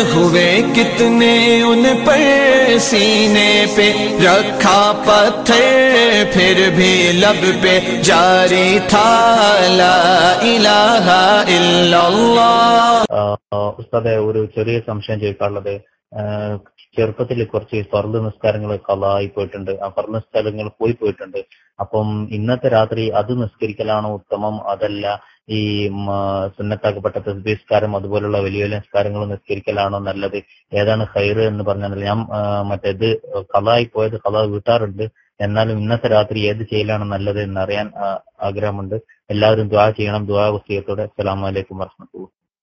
हुए कितने उन पर सीने पे रखा पत्थर फिर भी लब पे जारी था ला इलाहा इल्लल्लाह ആ, ഉസ്താദെ ഒരു ചെറിയ സംശയം ചോദിക്കാനുള്ളത് ആ, ചെറുപ്പത്തിൽ കുറച്ച് ഫർദ് നിസ്കാരങ്ങൾ കലായി പോയിട്ടുണ്ട് ആ ഫർദ് നിസ്കാരങ്ങൾ പോയി പോയിട്ടുണ്ട് അപ്പം ഇന്നത്തെ രാത്രി അത് നിസ്കരിക്കലാണോ ഉത്തമം അതല്ല ഈ ഉം, ആ, സുന്നത്താക്കപ്പെട്ട തസ്ബീസ്കാരം അതുപോലുള്ള വലിയ വലിയ നിസ്കാരങ്ങൾ നിസ്കരിക്കലാണോ നല്ലത് ഏതാണ് ഹൈറ് എന്ന് പറഞ്ഞാൽ ഞാൻ ആ, മറ്റേത് കലായി പോയത് കല വീട്ടാറുണ്ട് എന്നാലും ഇന്നത്തെ രാത്രി ഏത് ചെയ്യലാണ് നല്ലത് എന്നറിയാൻ ആ, ആഗ്രഹമുണ്ട് എല്ലാവരും ദ്വാ ചെയ്യണം ദ്വാ വസ്തിയത്തോടെ അസ്സലാമു അലൈക്കും വർഹമത്തുള്ളാഹി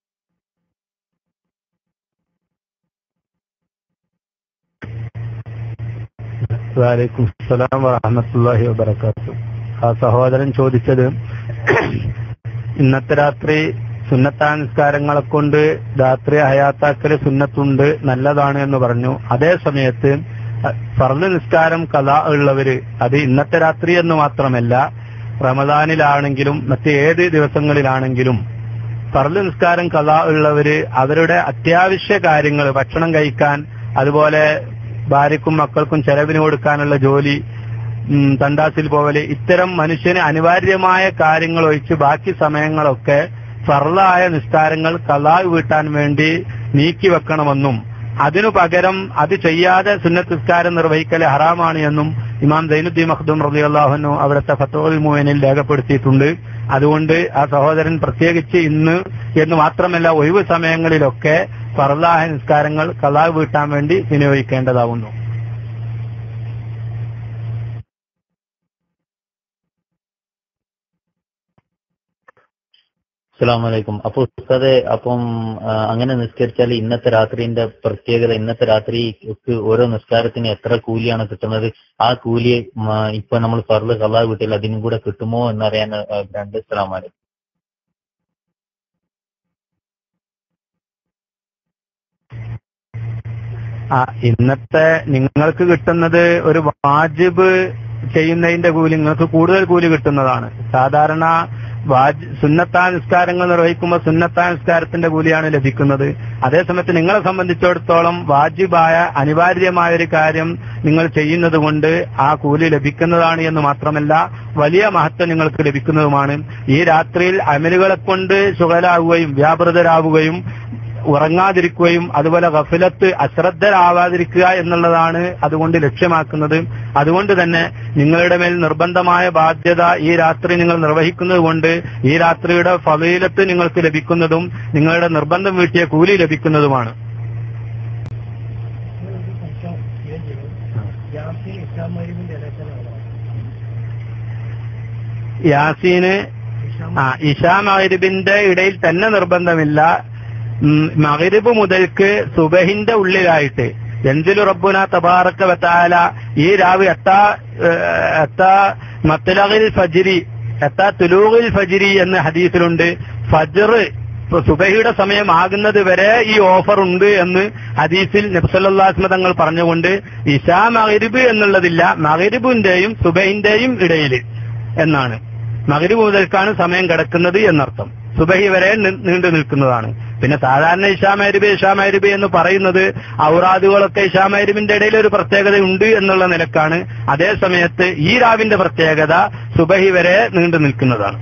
വാലൈക്കും സലാം വറഹമത്തല്ലാഹി വബർക്കാത്തു ആ സഹോദരൻ ചോദിച്ചത് ഇന്നത്തെ രാത്രി സുന്നത്താ നിസ്കാരങ്ങളെ കൊണ്ട് രാത്രി ഹയാത്താക്കല് സുന്നത്തുണ്ട് നല്ലതാണ് എന്ന് പറഞ്ഞു അതേ സമയത്ത് ഫർദ് നിസ്കാരം കഥ ഉള്ളവര് അത് ഇന്നത്തെ രാത്രി എന്ന് മാത്രമല്ല റമദാനിലാണെങ്കിലും മറ്റ് ഏത് ദിവസങ്ങളിലാണെങ്കിലും ഫർദ് നിസ്കാരം കഥ ഉള്ളവര് അവരുടെ അത്യാവശ്യ കാര്യങ്ങൾ ഭക്ഷണം കഴിക്കാൻ അതുപോലെ ഭാര്യക്കും മക്കൾക്കും ചെലവിന് കൊടുക്കാനുള്ള ജോലി ഉം, തണ്ടാസിൽ പോവല് ഇത്തരം മനുഷ്യന് അനിവാര്യമായ കാര്യങ്ങൾ ഒഴിച്ച് ബാക്കി സമയങ്ങളൊക്കെ ഫർളായ നിസ്കാരങ്ങൾ കലാ വീട്ടാൻ വേണ്ടി നീക്കി വെക്കണമെന്നും അതിനു പകരം അത് ചെയ്യാതെ സുന്നത്ത് നിസ്കാരം നിർവഹിക്കൽ ഹറാമാണ് എന്നും ഇമാം സൈനുദ്ദീൻ മഖ്ദൂം റളിയല്ലാഹുനു അവിടുത്തെ ഫത്തോൽ മുവനിൽ രേഖപ്പെടുത്തിയിട്ടുണ്ട് അതുകൊണ്ട് ആ സഹോദരൻ പ്രത്യേകിച്ച് ഇന്ന് എന്ന് മാത്രമല്ല ഒഴിവ് സമയങ്ങളിലൊക്കെ ഫർലാഹ നിസ്കാരങ്ങൾ കലാ വീട്ടാൻ വേണ്ടി വിനിയോഗിക്കേണ്ടതാവുന്നു അസ്സലാമലൈക്കും അപ്പൊ ഉസ്താദെ അപ്പം ആ, അങ്ങനെ നിസ്കരിച്ചാൽ ഇന്നത്തെ രാത്രിന്റെ പ്രത്യേകത ഇന്നത്തെ രാത്രിക്ക് ഓരോ നിസ്കാരത്തിന് എത്ര കൂലിയാണ് കിട്ടുന്നത് ആ കൂലി ഉം, ആ, ഇപ്പൊ നമ്മൾ ഫർള് കലാ വീട്ടിൽ അതിനും കൂടെ കിട്ടുമോ എന്നറിയാൻ ആഗ്രഹമുണ്ട് അസ്സലാമലൈക്കും ആ ഇന്നത്തെ നിങ്ങൾക്ക് കിട്ടുന്നത് ഒരു വാജിബ് ചെയ്യുന്നതിന്റെ കൂലി നിങ്ങൾക്ക് കൂടുതൽ കൂലി കിട്ടുന്നതാണ് സാധാരണ വാജ് സുന്നത്താ നിസ്കാരങ്ങൾ നിർവഹിക്കുമ്പോൾ സുന്നത്താ നിസ്കാരത്തിന്റെ കൂലിയാണ് ലഭിക്കുന്നത് അതേസമയത്ത് നിങ്ങളെ സംബന്ധിച്ചിടത്തോളം വാജിബായ അനിവാര്യമായ ഒരു കാര്യം നിങ്ങൾ ചെയ്യുന്നത് കൊണ്ട് ആ കൂലി ലഭിക്കുന്നതാണ് എന്ന് മാത്രമല്ല വലിയ മഹത്വം നിങ്ങൾക്ക് ലഭിക്കുന്നതുമാണ് ഈ രാത്രിയിൽ അമലുകളെ കൊണ്ട് ശുഗലാവുകയും വ്യാപൃതരാവുകയും ഉറങ്ങാതിരിക്കുകയും അതുപോലെ ഗഫിലത്ത് അശ്രദ്ധരാവാതിരിക്കുക എന്നുള്ളതാണ് അതുകൊണ്ട് ലക്ഷ്യമാക്കുന്നത് അതുകൊണ്ട് തന്നെ നിങ്ങളുടെ മേൽ നിർബന്ധമായ ബാധ്യത ഈ രാത്രി നിങ്ങൾ നിർവഹിക്കുന്നത് കൊണ്ട് ഈ രാത്രിയുടെ ഫലീലത്ത് നിങ്ങൾക്ക് ലഭിക്കുന്നതും നിങ്ങളുടെ നിർബന്ധം വീട്ടിയ കൂലി ലഭിക്കുന്നതുമാണ് യാസീന് ആ ഇഷാ മഹരിബിന്റെ ഇടയിൽ തന്നെ നിർബന്ധമില്ല ഉം, മഗ്രിബ് മുതൽക്ക് സുബഹിന്റെ ഉള്ളിലായിട്ട് എന്തിലു റബ്ബുന തബാറക്ക വത്താല ഈ രാവ് എത്താ ഏഹ്, എത്താ മത്തലകിൽ ഫജിരി എത്താ തുലൂഹിൽ ഫജിരി എന്ന് ഹദീസിലുണ്ട് ഫജർ ഇപ്പൊ സുബഹിയുടെ സമയം ആകുന്നത് വരെ ഈ ഓഫർ ഉണ്ട് എന്ന് ഹദീസിൽ നബ്സല്ലാസ്മ തങ്ങൾ പറഞ്ഞുകൊണ്ട് ഇഷാ മഗ്രിബ് എന്നുള്ളതില്ല മഗ്രിബിന്റെയും സുബഹിന്റെയും ഇടയിൽ എന്നാണ് മഗ്രിബ് മുതൽക്കാണ് സമയം കിടക്കുന്നത് എന്നർത്ഥം സുബഹി വരെ നി- നീണ്ടു നിൽക്കുന്നതാണ് പിന്നെ സാധാരണ ഇഷാമൈരിബ് ഇഷാമൈരിബ് എന്ന് പറയുന്നത് ഔറാദുകളൊക്കെ ഇഷാമൈരിബിന്റെ ഇടയിൽ ഒരു പ്രത്യേകത ഉണ്ട് എന്നുള്ള നിലക്കാണ് അതേ സമയത്ത് ഈ രാവിന്റെ പ്രത്യേകത സുബഹി വരെ നീണ്ടു നിൽക്കുന്നതാണ്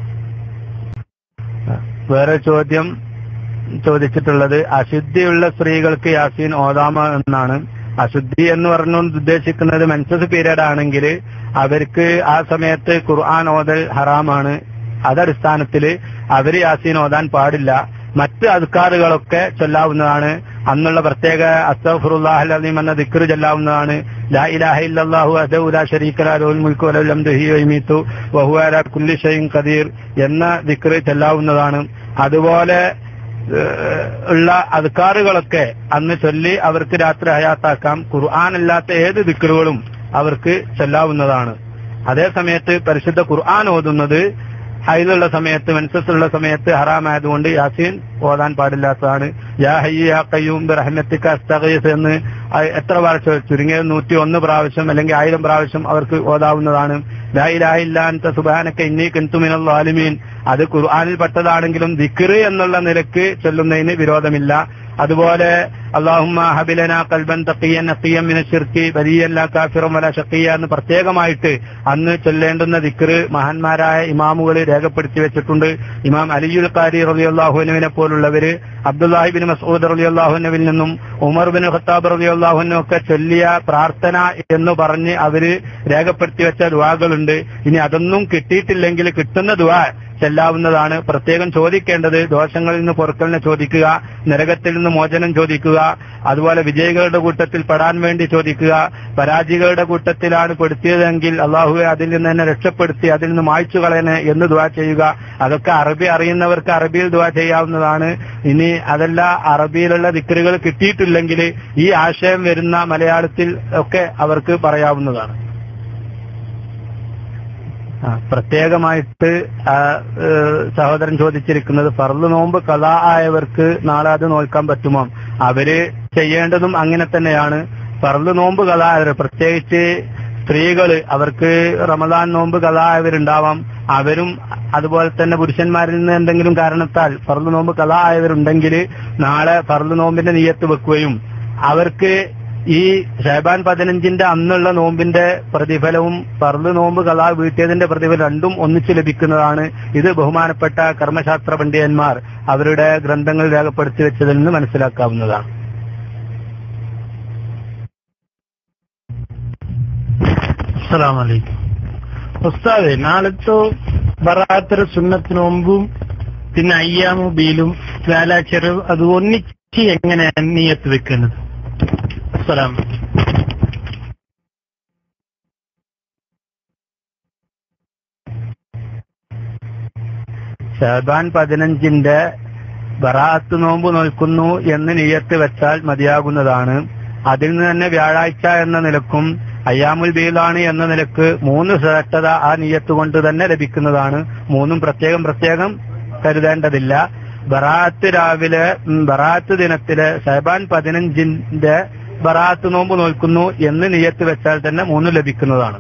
വേറെ ചോദ്യം ചോദിച്ചിട്ടുള്ളത് അശുദ്ധിയുള്ള സ്ത്രീകൾക്ക് യാസീൻ ഓതാമ എന്നാണ് അശുദ്ധി എന്ന് പറഞ്ഞുകൊണ്ട് ഉദ്ദേശിക്കുന്നത് മെൻസസ് പീരീഡ് ആണെങ്കിൽ അവർക്ക് ആ സമയത്ത് ഖുർആൻ ഓതൽ ഹറാമാണ് അതടിസ്ഥാനത്തിൽ അവര് യാസീൻ ഓതാൻ പാടില്ല മറ്റ് അദ്കാറുകളൊക്കെ ചൊല്ലാവുന്നതാണ് അന്നുള്ള പ്രത്യേക അസ്തഫുറുല്ലാഹൽ അലീം എന്ന ദിക്റ് ചൊല്ലാവുന്നതാണ് ലാ ഇലാഹ ഇല്ലല്ലാഹു അഹ്ദഹു ലാ ശരീക ലഹു ലഹുൽ മുൽക്കു വലഹുൽ ഹംദു ഹുവ യുമീതു വഹുവ അലാ കുല്ലി ഷൈഇൻ ഖദീർ എന്ന ദിക്റ് ചൊല്ലാവുന്നതാണ് അതുപോലെ ഏഹ്, ഉള്ള അദ്കാറുകളൊക്കെ അന്ന് ചൊല്ലി അവർക്ക് രാത്രി ഹയാത്താക്കാം ഖുർആൻ അല്ലാത്ത ഏത് ദിക്റുകളും അവർക്ക് ചൊല്ലാവുന്നതാണ് അതേ സമയത്ത് പരിശുദ്ധ ഖുർആൻ ഓതുന്നത് ഹൈലുള്ള സമയത്ത് മെൻസസുള്ള സമയത്ത് ഹറാമായതുകൊണ്ട് യാസീൻ ഓതാൻ പാടില്ലാത്തതാണ് യാ ഹയ്യ യാ ഖയ്യൂം റഹ്മത്തിക്ക അസ്തഗീസ് എന്ന് ആ- എത്ര പ്രാവശ്യം ചുരുങ്ങിയത് നൂറ്റി ഒന്ന് പ്രാവശ്യം അല്ലെങ്കിൽ ആയിരം പ്രാവശ്യം അവർക്ക് ഓതാവുന്നതാണ് ലാ ഇലാഹ ഇല്ലാ അൻത സുബ്ഹാനക ഇന്നി കുൻതു മിനൽ ളാലിമീൻ അത് ഖുർആനിൽ പെട്ടതാണെങ്കിലും ദിക്റ് എന്നുള്ള നിലക്ക് ചൊല്ലുന്നതിന് വിരോധമില്ല അതുപോലെ അള്ളാഹുമ്മ ഹബിലന കൽബൻ തക്കിയൻ നക്കിയൻ മിന ഷിർക്കി വലിയല്ല കാഫിറം വല ഷക്കിയ എന്ന് പ്രത്യേകമായിട്ട് അന്ന് ചൊല്ലേണ്ടുന്ന ദിക്റ് മഹാന്മാരായ ഇമാമുകൾ രേഖപ്പെടുത്തി വെച്ചിട്ടുണ്ട് ഇമാം അലിയുൽ ഖാരി റബി അള്ളാഹുനുവിനെ പോലുള്ളവര് അബ്ദുല്ലാഹിബിൻ മസൂദ് റബി അള്ളാഹുനുവിൽ നിന്നും ഉമർ ബിൻ ഖത്താബ് റബി അള്ളാഹുനും ഒക്കെ ചൊല്ലിയ പ്രാർത്ഥന എന്ന് പറഞ്ഞ് അവര് രേഖപ്പെടുത്തി വെച്ച ദുവാകളുണ്ട് ഇനി അതൊന്നും കിട്ടിയിട്ടില്ലെങ്കിൽ കിട്ടുന്ന ദുവാ ചെല്ലാവുന്നതാണ് പ്രത്യേകം ചോദിക്കേണ്ടത് ദോഷങ്ങളിൽ നിന്ന് പൊറുക്കലിനെ ചോദിക്കുക നരകത്തിൽ നിന്ന് മോചനം ചോദിക്കുക അതുപോലെ വിജയികളുടെ കൂട്ടത്തിൽ പെടാൻ വേണ്ടി ചോദിക്കുക പരാജികളുടെ കൂട്ടത്തിലാണ് പെടുത്തിയതെങ്കിൽ അള്ളാഹുവെ അതിൽ നിന്ന് തന്നെ രക്ഷപ്പെടുത്തി അതിൽ നിന്ന് മായ്ച്ചു കളയണേ എന്ന് ദുവാ ചെയ്യുക അതൊക്കെ അറബി അറിയുന്നവർക്ക് അറബിയിൽ ദുവാ ചെയ്യാവുന്നതാണ് ഇനി അതല്ല അറബിയിലുള്ള ദിക്കറുകൾ കിട്ടിയിട്ടില്ലെങ്കിൽ ഈ ആശയം വരുന്ന മലയാളത്തിൽ ഒക്കെ അവർക്ക് പറയാവുന്നതാണ് ആ, പ്രത്യേകമായിട്ട് ആ, ഏഹ്, സഹോദരൻ ചോദിച്ചിരിക്കുന്നത് ഫർദ് നോമ്പ് കലാ ആയവർക്ക് നാളെ അത് നോൽക്കാൻ പറ്റുമോ അവര് ചെയ്യേണ്ടതും അങ്ങനെ തന്നെയാണ് ഫർദ് നോമ്പ് കലാ ആയവർ പ്രത്യേകിച്ച് സ്ത്രീകള് അവർക്ക് റമദാൻ നോമ്പ് കലാ ആയവരുണ്ടാവാം അവരും അതുപോലെ തന്നെ പുരുഷന്മാരിൽ നിന്ന് എന്തെങ്കിലും കാരണത്താൽ ഫർദ് നോമ്പ് കലാ ആയവരുണ്ടെങ്കിൽ നാളെ ഫർദ് നോമ്പിന്റെ നീയത്ത് വെക്കുകയും അവർക്ക് ഈ ഷഹബാൻ പതിനഞ്ചിന്റെ അന്നുള്ള നോമ്പിന്റെ പ്രതിഫലവും ഫർദ് നോമ്പ് കലാ വീട്ടിയതിന്റെ പ്രതിഫലം രണ്ടും ഒന്നിച്ചു ലഭിക്കുന്നതാണ് ഇത് ബഹുമാനപ്പെട്ട കർമ്മശാസ്ത്ര പണ്ഡിതന്മാർ അവരുടെ ഗ്രന്ഥങ്ങൾ രേഖപ്പെടുത്തി വെച്ചതിൽ നിന്ന് മനസ്സിലാക്കാവുന്നതാണ് അസ്സലാമലൈക്കും ഉസ്താദെ നാളത്തെ ബറാത്തര സുന്നത്തിന് മുമ്പും പിന്നെ അയ്യാമു ബീലും വേലാച്ചെറവ് അത് ഒന്നിച്ച് എങ്ങനെ നീയത്ത് വെക്കുന്നത് അസ്സലാം ഷഹബാൻ പതിനഞ്ചിന്റെ ബറാത്ത് നോമ്പ് നോൽക്കുന്നു എന്ന് നിയത്ത് വെച്ചാൽ മതിയാകുന്നതാണ് അതിൽ നിന്ന് തന്നെ വ്യാഴാഴ്ച എന്ന നിലക്കും അയ്യാമുൽ ബീലാണ് എന്ന നിലക്ക് മൂന്ന് ശ്രേഷ്ഠത ആ നിയത്ത് കൊണ്ട് തന്നെ ലഭിക്കുന്നതാണ് മൂന്നും പ്രത്യേകം പ്രത്യേകം കരുതേണ്ടതില്ല ബറാത്ത് രാവിലെ ഉം, ബറാത്ത് ദിനത്തിലെ ഷഹബാൻ പതിനഞ്ചിന്റെ ബറാത്ത് നോമ്പ് നോൽക്കുന്നു എന്ന് നിയത്ത് വെച്ചാൽ തന്നെ മൂന്ന് ലഭിക്കുന്നതാണ്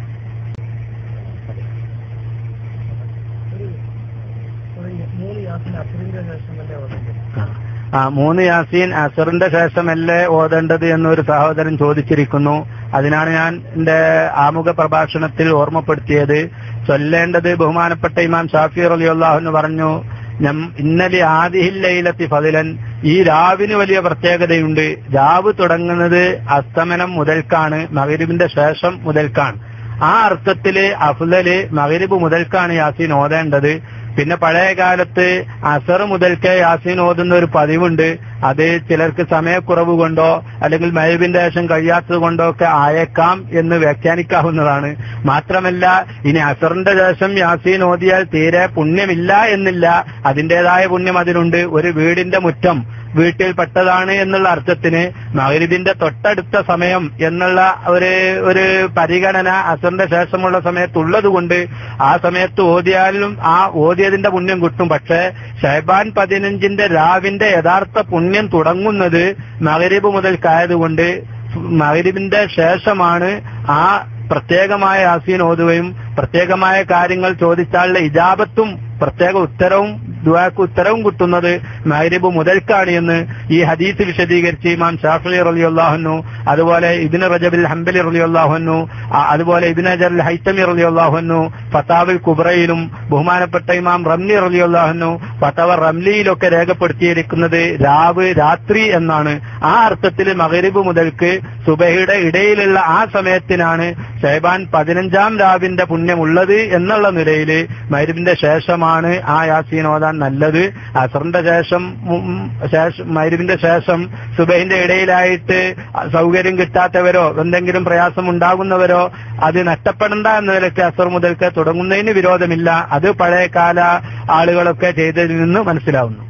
ആ മൂന്ന് യാസീൻ അസറിന്റെ ശേഷമല്ലേ ഓതേണ്ടത് എന്നൊരു സഹോദരൻ ചോദിച്ചിരിക്കുന്നു അതിനാണ് ഞാൻ എന്റെ ആമുഖ പ്രഭാഷണത്തിൽ ഓർമ്മപ്പെടുത്തിയത് ചൊല്ലേണ്ടത് ബഹുമാനപ്പെട്ട ഇമാം ഷാഫി റലിയുള്ളാഹു എന്ന് പറഞ്ഞു ഞം- ഇന്നലെ ആദിഹില്ലയിലെത്തി ഫതിലൻ ഈ രാവിന് വലിയ പ്രത്യേകതയുണ്ട് രാവ് തുടങ്ങുന്നത് അസ്തമനം മുതൽക്കാണ് മകരിബിന്റെ ശേഷം മുതൽക്കാണ് ആ അർത്ഥത്തില് അഫ്ലല് മകരിബ് മുതൽക്കാണ് യാസീൻ ഓതേണ്ടത് പിന്നെ പഴയ കാലത്ത് അസർ മുതൽക്കേ യാസീൻ ഓതുന്ന ഒരു പതിവുണ്ട് അത് ചിലർക്ക് സമയക്കുറവ് കൊണ്ടോ അല്ലെങ്കിൽ മൈബിന്റെ ശേഷം കഴിയാത്തത് കൊണ്ടോ ഒക്കെ ആയേക്കാം എന്ന് വ്യാഖ്യാനിക്കാവുന്നതാണ് മാത്രമല്ല ഇനി അസറിന്റെ ശേഷം യാസീൻ ഓതിയാൽ തീരെ പുണ്യമില്ല എന്നില്ല അതിന്റേതായ പുണ്യം അതിനുണ്ട് ഒരു വീടിന്റെ മുറ്റം വീട്ടിൽ പെട്ടതാണ് എന്നുള്ള അർത്ഥത്തിന് മകരിബിന്റെ തൊട്ടടുത്ത സമയം എന്നുള്ള ഒരു ഒരു പരിഗണന അസറിന്റെ ശേഷമുള്ള സമയത്തുള്ളത് കൊണ്ട് ആ സമയത്ത് ഓതിയാലും ആ ഓതിയതിന്റെ പുണ്യം കിട്ടും പക്ഷേ ഷഹബാൻ പതിനഞ്ചിന്റെ രാവിന്റെ യഥാർത്ഥ പുണ്യം തുടങ്ങുന്നത് മകരിബ് മുതൽക്കായതുകൊണ്ട് മകരിബിന്റെ ശേഷമാണ് ആ പ്രത്യേകമായ യാസീൻ ഓതുകയും പ്രത്യേകമായ കാര്യങ്ങൾ ചോദിച്ചാലുള്ള ഇജാബത്തും പ്രത്യേക ഉത്തരവും ദുആക്ക് ഉത്തരവും കിട്ടുന്നത് മഗ്രിബ് മുതൽക്കാണ് എന്ന് ഈ ഹദീസ് വിശദീകരിച്ച് ഇമാം ഷാഫി റളിയല്ലാഹുന്നു അതുപോലെ ഇബ്നു റജബിൽ ഹംബലി റളിയല്ലാഹുന്നു അതുപോലെ ഇബ്നു അജർ ഹൈത്തമി റളിയല്ലാഹുന്നു ഫതാവിൽ കുബ്രയിലും ബഹുമാനപ്പെട്ട ഇമാം റംലി റളിയല്ലാഹുന്നു ഫതവ റംലിയിലൊക്കെ രേഖപ്പെടുത്തിയിരിക്കുന്നത് രാവ് രാത്രി എന്നാണ് ആ അർത്ഥത്തിൽ മഗ്രിബ് മുതൽക്ക് സുബഹയുടെ ഇടയിലുള്ള ആ സമയത്തിനാണ് ഷഹബാൻ പതിനഞ്ചാം രാവിന്റെ പുണ്യമുള്ളത് എന്നുള്ള നിലയിൽ മൈരിബിന്റെ ശേഷമാണ് ആ യാസീൻ ഓതാൻ നല്ലത് അസറിന്റെ ശേഷം ഉം, ശേഷം മൈരിബിന്റെ ശേഷം സുബഹിന്റെ ഇടയിലായിട്ട് സൗകര്യം കിട്ടാത്തവരോ എന്തെങ്കിലും പ്രയാസം ഉണ്ടാകുന്നവരോ അത് നഷ്ടപ്പെടണ്ട എന്ന നിലയ്ക്ക് അസർ മുതൽക്ക് തുടങ്ങുന്നതിന് വിരോധമില്ല അത് പഴയ കാല ആളുകളൊക്കെ ചെയ്തതിൽ നിന്ന് മനസ്സിലാവുന്നു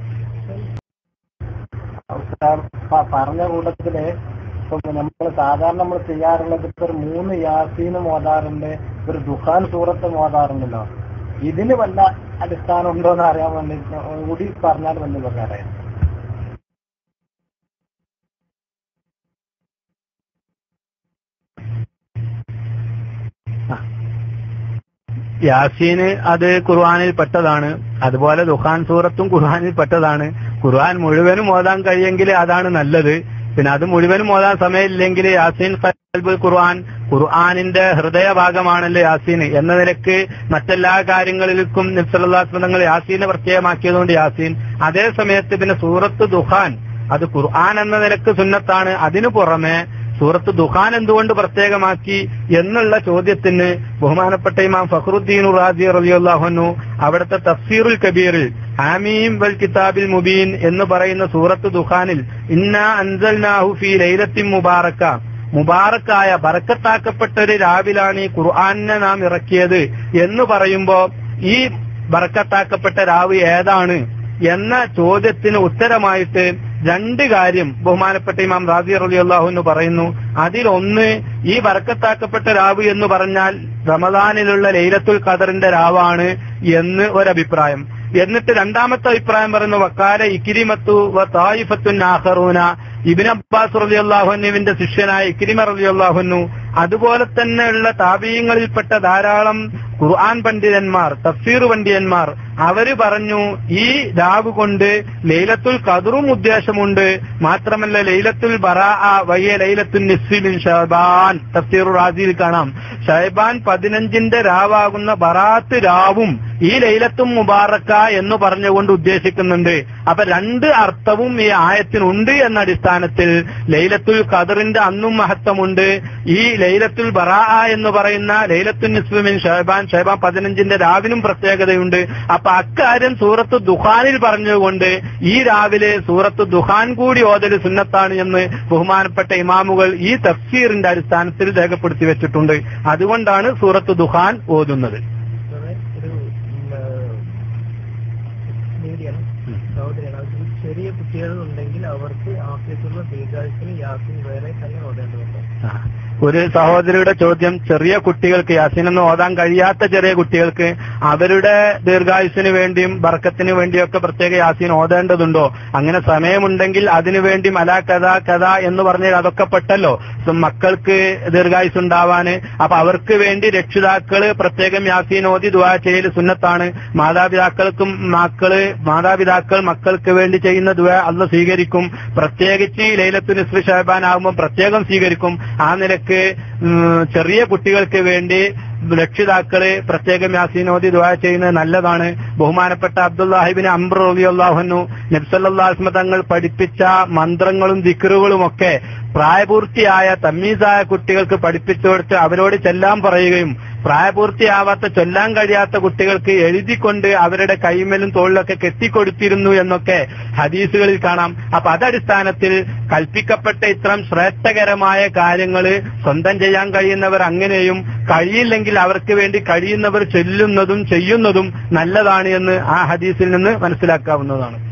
പറഞ്ഞ കൂട്ടത്തില് ഇപ്പൊ നമ്മൾ സാധാരണ നമ്മൾ ചെയ്യാറുള്ളത് ഇപ്പൊ ഒരു മൂന്ന് യാസീനും ഓതാറുണ്ട് ഒരു ദുഖാൻ സൂറത്തും ഓതാറുണ്ടല്ലോ ഇതിന് വല്ല അടിസ്ഥാനം ഉണ്ടോ എന്ന് അറിയാൻ വേണ്ടി കൂടി പറഞ്ഞാൽ വലിയ ഉപകാരമായി യാസീന് അത് ഖുർആാനിൽ പെട്ടതാണ് അതുപോലെ ദുഹാൻ സൂറത്തും ഖുർആാനിൽ പെട്ടതാണ് ഖുർആൻ മുഴുവനും ഓതാൻ കഴിയെങ്കിൽ അതാണ് നല്ലത് പിന്നെ അത് മുഴുവനും ഓതാൻ സമയമില്ലെങ്കിൽ യാസീൻ ഖൽബ് ഖുർആൻ ഖുർആാനിന്റെ ഹൃദയഭാഗമാണല്ലോ യാസീൻ എന്ന നിലക്ക് മറ്റെല്ലാ കാര്യങ്ങളിലേക്കും നിസ്സലാസ്മതങ്ങൾ യാസീനെ പ്രത്യേകമാക്കിയതുകൊണ്ട് യാസീൻ അതേ സമയത്ത് പിന്നെ സൂറത്ത് ദുഹാൻ അത് ഖുർആൻ എന്ന നിലക്ക് സുന്നത്താണ് അതിനു പുറമെ സൂറത്ത് ദുഹാൻ എന്തുകൊണ്ട് പ്രത്യേകമാക്കി എന്നുള്ള ചോദ്യത്തിന് ബഹുമാനപ്പെട്ട ഇമാം ഫഖറുദ്ദീൻ റാജി റളിയല്ലാഹുനു അവിടുത്തെ തഫ്സീറുൽ കബീറിൽ ആമീം വൽ കിതാബിൽ മുബീൻ എന്ന് പറയുന്ന സൂറത്ത് ദുഹാനിൽ ഇന്ന അൻസൽനാഹു ഫീ ലൈലത്തിൻ മുബാറക്ക മുബാറക്കായ ബറക്കത്താക്കപ്പെട്ട ഒരു രാവിലാണ് ഈ ഖുർആാനിനെ നാം ഇറക്കിയത് എന്ന് പറയുമ്പോ ഈ ബറക്കത്താക്കപ്പെട്ട രാവ് ഏതാണ് എന്ന ചോദ്യത്തിന് ഉത്തരമായിട്ട് രണ്ട് കാര്യം ബഹുമാനപ്പെട്ട ഇമാം റാസി റലി അള്ളാഹുന്ന് പറയുന്നു അതിലൊന്ന് ഈ ബർക്കത്താക്കപ്പെട്ട രാവ് എന്ന് പറഞ്ഞാൽ റമദാനിലുള്ള ലൈലത്തുൽ ഖദറിന്റെ രാവാണ് എന്ന് ഒരഭിപ്രായം എന്നിട്ട് രണ്ടാമത്തെ അഭിപ്രായം പറയുന്നു വക്കാല ഇക്കിരിമത്തു വ തായിഫത്തുൻ ആഹറൂന ഇബിൻ അബ്ബാസ് റലി അള്ളാഹുനുവിന്റെ ശിഷ്യനായ ഇക്കിരിമ റലി അള്ളാഹുനു അതുപോലെ തന്നെയുള്ള താപീയങ്ങളിൽപ്പെട്ട ധാരാളം ഖുർആൻ പണ്ഡിതന്മാർ തഫ്സീർ പണ്ഡിതന്മാർ അവര് പറഞ്ഞു ഈ രാവ് കൊണ്ട് ലൈലത്തുൽ ഖദറും ഉദ്ദേശമുണ്ട് മാത്രമല്ല ലൈലത്തുൽ ബറാ വയ്യ ലൈലത്തുൽ നിസ്ഫിൻ ഷഹബാൻ തഫ്സീർ റാജിയിൽ കാണാം ഷഹബാൻ പതിനഞ്ചിന്റെ രാവാകുന്ന ബറാത്ത് രാവും ഈ ലൈലത്തും മുബാറക്ക എന്ന് പറഞ്ഞുകൊണ്ട് ഉദ്ദേശിക്കുന്നുണ്ട് അപ്പൊ രണ്ട് അർത്ഥവും ഈ ആയത്തിനുണ്ട് എന്ന അടിസ്ഥാനത്തിൽ ലൈലത്തുൽ ഖദറിന്റെ അന്നും മഹത്വമുണ്ട് ഈ ലൈലത്തുൽ ബറാ എന്ന് പറയുന്ന ലൈലത്തുൽ നിസ്ഫിൻ ഷഹബാൻ ഷഹബാൻ പതിനഞ്ചിന്റെ രാവിനും പ്രത്യേകതയുണ്ട് അപ്പൊ അക്കാര്യം സൂറത്ത് ദുഹാനിൽ പറഞ്ഞുകൊണ്ട് ഈ രാവിലെ സൂറത്ത് ദുഹാൻ കൂടി ഓതൽ സുന്നത്താണ് എന്ന് ബഹുമാനപ്പെട്ട ഇമാമുകൾ ഈ തഫ്സീറിന്റെ അടിസ്ഥാനത്തിൽ രേഖപ്പെടുത്തി വെച്ചിട്ടുണ്ട് അതുകൊണ്ടാണ് സൂറത്ത് ദുഹാൻ ഓതുന്നത് ഒരു മീഡിയം സഹോദരിയാണ് അവർക്ക് ചെറിയ കുട്ടികൾ ഉണ്ടെങ്കിൽ അവർക്ക് ആഫ്യത്തുള്ള ദീർഘായുസിന് യാസിൻ വേറെ തന്നെ ഓടേണ്ടതുണ്ട് ആ. ഒരു സഹോദരിയുടെ ചോദ്യം ചെറിയ കുട്ടികൾക്ക് യാസീനൊന്നും ഓതാൻ കഴിയാത്ത ചെറിയ കുട്ടികൾക്ക് അവരുടെ ദീർഘായുസിന് വേണ്ടിയും ബർക്കത്തിന് വേണ്ടിയൊക്കെ പ്രത്യേക യാസീൻ ഓതേണ്ടതുണ്ടോ അങ്ങനെ സമയമുണ്ടെങ്കിൽ അതിനു വേണ്ടി മല കഥ കഥ എന്ന് പറഞ്ഞാൽ അതൊക്കെ പെട്ടല്ലോ സോ മക്കൾക്ക് ദീർഘായുസ് ഉണ്ടാവാന് അപ്പൊ അവർക്ക് വേണ്ടി രക്ഷിതാക്കള് പ്രത്യേകം യാസീൻ ഓതി ദുആ ചെയ്യൽ സുന്നത്താണ് മാതാപിതാക്കൾക്കും മക്കള് മാതാപിതാക്കൾ മക്കൾക്ക് വേണ്ടി ചെയ്യുന്ന ദുആ അല്ല സ്വീകരിക്കും പ്രത്യേകിച്ച് ഈ ലൈലത്തു നിസ്ഫി ഷഹബാൻ ആകുമ്പോൾ പ്രത്യേകം സ്വീകരിക്കും ആ നിലക്ക് ഉം, ചെറിയ കുട്ടികൾക്ക് വേണ്ടി രക്ഷിതാക്കള് പ്രത്യേകം യാസീനോദി ദുആ ചെയ്യുന്നത് നല്ലതാണ് ബഹുമാനപ്പെട്ട അബ്ദുല്ലാഹിബിന് അംബ്ര റളിയല്ലാഹുനു നബ്സല്ലാസ്മ തങ്ങൾ പഠിപ്പിച്ച മന്ത്രങ്ങളും ദിക്റുകളും ഒക്കെ പ്രായപൂർത്തിയായ തമ്മീസായ കുട്ടികൾക്ക് പഠിപ്പിച്ചു കൊടുത്ത് അവരോട് ചെല്ലാൻ പറയുകയും പ്രായപൂർത്തിയാവാത്ത ചൊല്ലാൻ കഴിയാത്ത കുട്ടികൾക്ക് എഴുതിക്കൊണ്ട് അവരുടെ കൈമലും തോളിലൊക്കെ കെട്ടിക്കൊടുത്തിരുന്നു എന്നൊക്കെ ഹദീസുകളിൽ കാണാം അപ്പൊ അതടിസ്ഥാനത്തിൽ കൽപ്പിക്കപ്പെട്ട ഇത്തരം ശ്രേഷ്ഠകരമായ കാര്യങ്ങൾ സ്വന്തം ചെയ്യാൻ കഴിയുന്നവർ അങ്ങനെയും കഴിയില്ലെങ്കിൽ അവർക്ക് വേണ്ടി കഴിയുന്നവർ ചൊല്ലുന്നതും ചെയ്യുന്നതും നല്ലതാണ് എന്ന് ആ ഹദീസിൽ നിന്ന് മനസ്സിലാക്കാവുന്നതാണ്